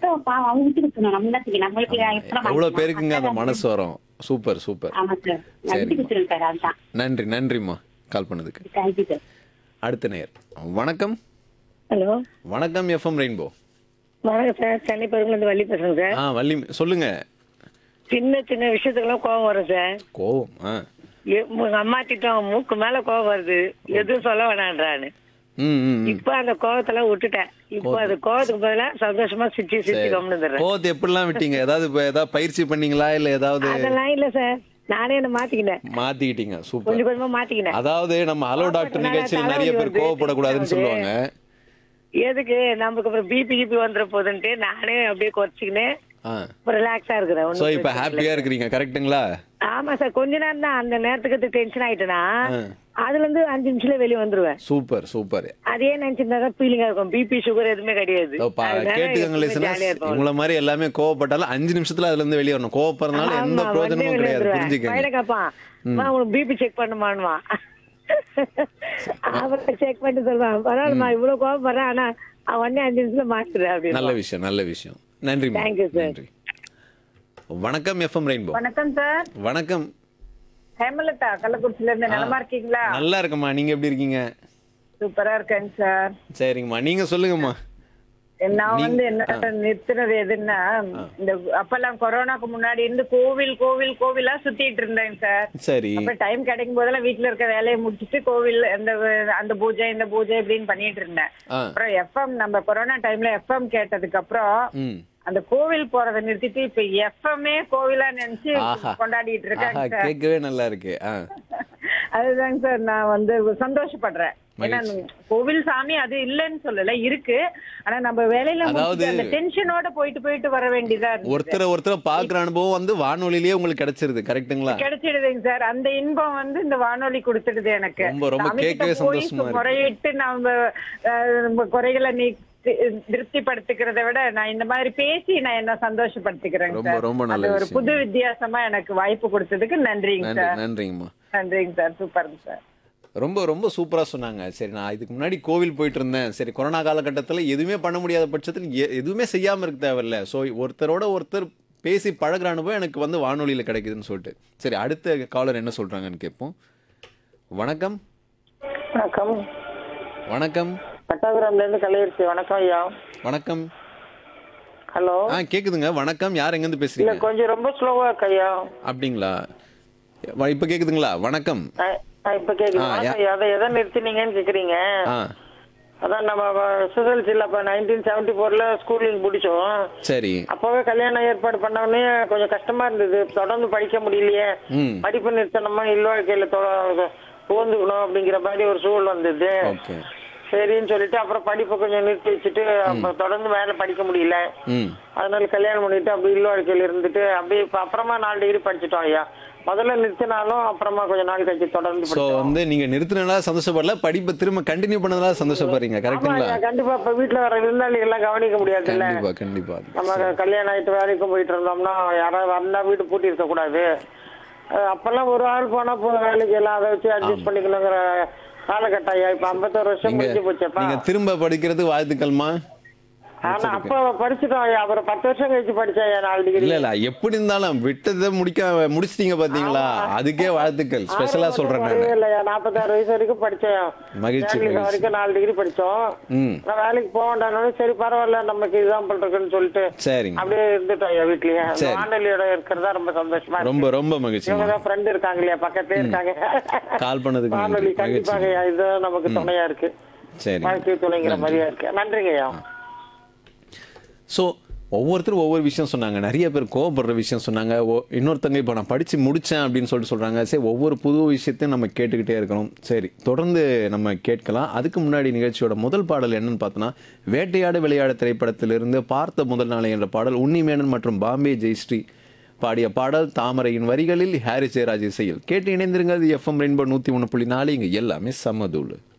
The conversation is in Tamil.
இருக்கட்டும் பாவம் அவங்க விட்டு கொடுக்கணும் நம்ம என்ன செய்ய நம்மளுக்கு எப்பறம் எவ்வளவு பேருக்குங்க அந்த மனசு வரும் சூப்பர் சூப்பர் ஆமா சார் நான் விட்டு கொடுத்துருவேன் சார் அதுதான் நன்றி நன்றிம்மா கால் பண்ணதுக்கு தேங்க்யூ சார் அடுத்த நேர் வணக்கம் ஹலோ வணக்கம் எஃப்எம் ரெயின்போ வணக்கம் சார் சென்னை பெருங்குலேருந்து வள்ளி பேசுறேன் சார் ஆ வள்ளி சொல்லுங்க சின்ன சின்ன விஷயத்துக்கெல்லாம் கோவம் வரும் சார் கோவம் ஆ எ- உங்க அம்மா திட்டம் மூக்கு மேல கோவம் வருது எதுவும் சொல்ல வேணான்றான்னு ம் ம் ம். இப்ப அந்த கோவத்தெல்லாம் விட்டுட்டேன் இப்போ அது கோவத்துக்கு பதிலா சந்தோஷமா சிரிச்சு சிரிச்சு கம்னு கோவத்தை எப்படிலாம் விட்டீங்க ஏதாவது இப்ப ஏதாவது பயிற்சி பண்ணீங்களா இல்ல ஏதாவது அதெல்லாம் இல்ல சார் நானே என்ன மாத்திக்கினேன் மாத்திக்கிட்டீங்க சூப்பர் கொஞ்சம் கொஞ்சமா மாத்திக்கினேன் அதாவது நம்ம ஹலோ டாக்டர் கோவப்பட்டனால நிகழ்ச்சியில் நிறைய தலைவலி பேர் வருது, கோவப்படக்கூடாதுன்னு திடீர்னு சொல்லுவாங்க எதுக்கு நமக்கு அப்புறம் பிபி கிபி வந்துட போகுதுன்ட்டு நானே அப்படியே குறைச்சிக்கினேன் ஆ இப்போ ரிலாக்ஸா இருக்கிறேன் சோ ஒண்ணும் இப்ப பிரச்சனை இல்ல. ஹாப்பியா இருக்கிறீங்க கரெக்ட்டுங்களா ஆமா சார் கொஞ்ச நேரம் தான் அந்த நேரத்துக்கு டென்ஷன் ஆயிட்டேனா ஆ. அதுல இருந்து அஞ்சு நிமிஷத்துல வெளியே வந்துருவேன் சூப்பர் சூப்பர் அதே நினைச்சிருந்தா ஃபீலிங்கா இருக்கும் பிபி சுகர் எதுவுமே கிடையாது அதனால கேட்டுக்கங்க எப்பவுமே listeners. jolly ஆ இருப்போம். உங்களை மாதிரி எல்லாமே கோவப்பட்டாலும் அஞ்சு நிமிஷத்துல அதுல இருந்து வெளியே வரணும் கோவப்படுறதுனால எந்த ஆமா, பிரயோஜனமும் வந்தே கிடையாது வெளியே புரிஞ்சுக்கங்க வந்துருவேன். கேப்பான் அம்மா, உனக்கு பிபி செக் பண்ணுமான்னுவான் அப்புறம் செக் பண்ணிட்டு சொல்லுவான் பரவாயில்லம்மா இவ்வளவு கோவப்படுறேன் ஆனா அவன் உடனே அஞ்சு நிமிஷத்துல மாத்துறேன் நல்ல அப்படின்னு விஷயம் நல்ல விஷயம் நன்றி Thank you, sir. நன்றி வணக்கம் எஃப்எம் ரெயின்போ வணக்கம் சார் வணக்கம் ஹேமலதா கள்ளக்குறிச்சில இருந்து நலமா இருக்கீங்களா நல்லா இருக்கம்மா நீங்க எப்படி இருக்கீங்க சூப்பரா இருக்கேங்க சார் சரிங்கம்மா நீங்க சொல்லுங்கம்மா நான் வந்து என்ன நிறுத்துறது எதுன்னா இந்த அப்பெல்லாம் கொரோனாக்கு முன்னாடி இருந்து கோவில் கோவில் கோவிலா சுத்திட்டு இருந்தேங்க சார் சரி அப்ப டைம் கிடைக்கும் போதெல்லாம் வீட்டுல இருக்க வேலையை முடிச்சிட்டு கோவில் அந்த அந்த பூஜை இந்த பூஜை இப்படின்னு பண்ணிட்டு இருந்தேன் ஆ அப்புறம் எஃப்எம் நம்ம கொரோனா டைம்ல எஃப்எம் கேட்டதுக்கு அப்புறம் ம் அந்த கோவில் போறதை நிறுத்திட்டு இப்ப எஃப்எம்ஏ கோவிலா நினைச்சு ஆஹா. கொண்டாடிட்டு ஆஹா இருக்காங்க சார் கேட்கவே நல்லா இருக்கு ஆ அதுதாங்க சார் நான் வந்து சந்தோஷப்படுறேன் ஏன்னா கோவில் சாமி அது இல்லைன்னு சொல்லல இருக்கு ஆனா நம்ம வேலையில அதாவது- முடிச்சுட்டு அந்த டென்ஷனோட போயிட்டு போயிட்டு வர வேண்டியதா இருக்கு ஒருத்தரை ஒருத்தரை பாக்குற அனுபவம் வந்து வானொலியிலேயே உங்களுக்கு கிடைச்சிருது கரெக்ட்டுங்களா கிடைச்சிடுதுங்க சார் அந்த இன்பம் வந்து இந்த வானொலி கொடுத்துடுது எனக்கு ரொம்ப, ரொம்ப சாமி கிட்ட கேட்கவே போய் சந்தோஷமா இருக்கு. முறையிட்டு நம்ம அஹ், நம்ம குறைகளை நீ திருப்திப்படுத்திக்கிறத விட நான் இந்த மாதிரி பேசி நான் என்ன சந்தோஷப்படுத்திக்கிறேங்க ரொம்ப, சார் ரொம்ப நல்ல அது ஒரு விஷயம். புது வித்தியாசமா எனக்கு வாய்ப்பு கொடுத்ததுக்கு நன்றிங்க நன்றி சார் நன்றிங்கம்மா நன்றிங்க சார் சூப்பருங்க சார் ரொம்ப ரொம்ப சூப்பரா சொன்னாங்க சரி நான் இதுக்கு முன்னாடி கோவில் போயிட்டு இருந்தேன் சரி கொரோனா காலகட்டத்தில் எதுவுமே பண்ண முடியாத பட்சத்தில் எ- எதுவுமே செய்யாம இருக்க தேவையில்ல ஸோ ஒருத்தரோட ஒருத்தர் பேசி பழகுற அனுபவம் எனக்கு வந்து வானொலியில் கிடைக்குதுன்னு சொல்லிட்டு சரி அடுத்த காலர் என்ன சொல்றாங்கன்னு கேட்போம் வணக்கம் வணக்கம் வணக்கம் பட்டாபுரம்ல இருந்து கலையரிசி வணக்கம் ஐயா வணக்கம் ஹலோ ஆ கேக்குதுங்க வணக்கம் யார் எங்கேருந்து இல்ல பேசுறீங்க கொஞ்சம் ரொம்ப ஸ்லோவா இருக்கு ஐயா அப்படிங்களா வ- இப்ப கேக்குதுங்களா வணக்கம் ஆ, ஆ, இப்ப கேக்குது ஆ, வணக்கம் யா- ஐயா அதை எதை நிறுத்தினீங்கன்னு கேக்குறீங்க ஆ அதான் நம்ம எஸ்எஸ்எல்சியில் அப்போ நைன்டீன் செவன்டி ஃபோரில் ஸ்கூலிங் முடிச்சோம் சரி அப்போவே கல்யாணம் ஏற்பாடு பண்ண உடனே கொஞ்சம் கஷ்டமா இருந்தது தொடர்ந்து படிக்க முடியலையே ம் படிப்பு நிறுத்தணுமா இல்வாழ்க்கையில புகுந்துக்கணும் அப்படிங்கிற மாதிரி ஒரு சூழல் வந்தது ஓகே சரின்னு சொல்லிட்டு அப்புறம் படிப்பை கொஞ்சம் நிறுத்தி வச்சுட்டு அப்புறம் தொடர்ந்து மேலே படிக்க முடியல ம் அதனால கல்யாணம் பண்ணிட்டு அப்படி இல்வாழ்க்கையில இருந்துட்டு அப்படியே இப்ப அப்புறமா நாலு டிகிரி படிச்சிட்டோம் ஐயா முதல்ல நிறுத்தினாலும் அப்புறமா கொஞ்ச நாள் கழிச்சு தொடர்ந்து ஸோ படிச்சோம் வந்து நீங்க நிறுத்தினால சந்தோஷப்படல படிப்பை திரும்ப கண்டினியூ பண்ணதால சந்தோஷப்படுறீங்க ஆமா கரெக்ட்டுங்களா ஐயா கண்டிப்பா இப்ப வீட்டுல வர விருந்தாளிகள் எல்லாம் கவனிக்க முடியாதுல்ல கண்டிப்பா கண்டிப்பா நம்ம கல்யாணம் ஆயிட்டு வேலைக்கும் போயிட்டு இருந்தோம்னா யாராவது வந்தா வீடு பூட்டி இருக்க கூடாது அஹ் அப்பெல்லாம் ஒரு ஆள் போனா போதும் வேலைக்கு எல்லாம் அதை வச்சு அட்ஜஸ்ட் பண்ணிக்கணுங்கிற காலகட்டம் ஐயா இப்ப ஐம்பத்தோரு வருஷம் நீங்க முடிஞ்சு போச்சப்பா நீங்க திரும்ப படிக்கிறது வாழ்த்துக்கள்மா ஆனா அப்ப படிச்சுட்டோம் ஐயா அப்புறம் பத்து வருஷம் கழிச்சு படிச்சேன் ஐயா நாலு டிகிரி இல்ல இல்ல எப்படி இருந்தாலும் விட்டதை முடிக்க முடிச்சிட்டீங்க பாத்தீங்களா அதுக்கே வாழ்த்துக்கள் ஸ்பெஷலா சொல்றேன் நானு இல்லையா நாற்பத்தாறு வயசு வரைக்கும் படிச்சேன் மகிழ்ச்சி ஃபேமிலி மகிழ்ச்சி வரைக்கும் நாலு டிகிரி படிச்சோம் ம் நான் வேலைக்கு போக வேண்டாம்னாலும் சரி பரவாயில்ல நமக்கு இதுதான் பண்றதுன்னு சொல்லிட்டு சரிங்க அப்படியே இருந்துட்டோம் ஐயா வீட்லயே அந்த சரி. வானொலியோட இருக்கிறதா ரொம்ப சந்தோஷமா இருக்கு ரொம்ப ரொம்ப மகிழ்ச்சிமா இவங்க தான் ஃப்ரெண்ட் இருக்காங்க இல்லையா பக்கத்துலயே இருக்காங்க கால் பண்ணதுக்கு வானொலி நன்றி கண்டிப்பாக மகிழ்ச்சி ஐயா இதுதான் நமக்கு துணையா இருக்கு சரி வாழ்க்கை துணைங்கிற மாதிரியா இருக்கு நன்றிங்க ஐயா ஸோ ஒவ்வொருத்தரும் ஒவ்வொரு விஷயம் சொன்னாங்க நிறைய பேர் கோவப்படுற விஷயம் சொன்னாங்க ஓ- இன்னொருத்தங்க இப்போ நான் படித்து முடித்தேன் அப்படின்னு சொல்லிட்டு சொல்கிறாங்க சரி ஒவ்வொரு புது விஷயத்தையும் நம்ம கேட்டுக்கிட்டே இருக்கணும் சரி தொடர்ந்து நம்ம கேட்கலாம் அதுக்கு முன்னாடி நிகழ்ச்சியோட முதல் பாடல் என்னன்னு பார்த்தோன்னா வேட்டையாடு விளையாடு திரைப்படத்திலிருந்து பார்த்த முதல் நாளை என்ற பாடல் உன்னிமேனன் மற்றும் பாம்பே ஜெயஸ்ரீ பாடிய பாடல் தாமரையின் வரிகளில் ஹாரிஸ் ஜெயராஜ் இசையில் கேட்டு இணைந்திருங்கள் எஃப்எம் ரெயின்போ நூற்றி ஒன்று புள்ளி நாலு இங்கே எல்லாமே சமதூள்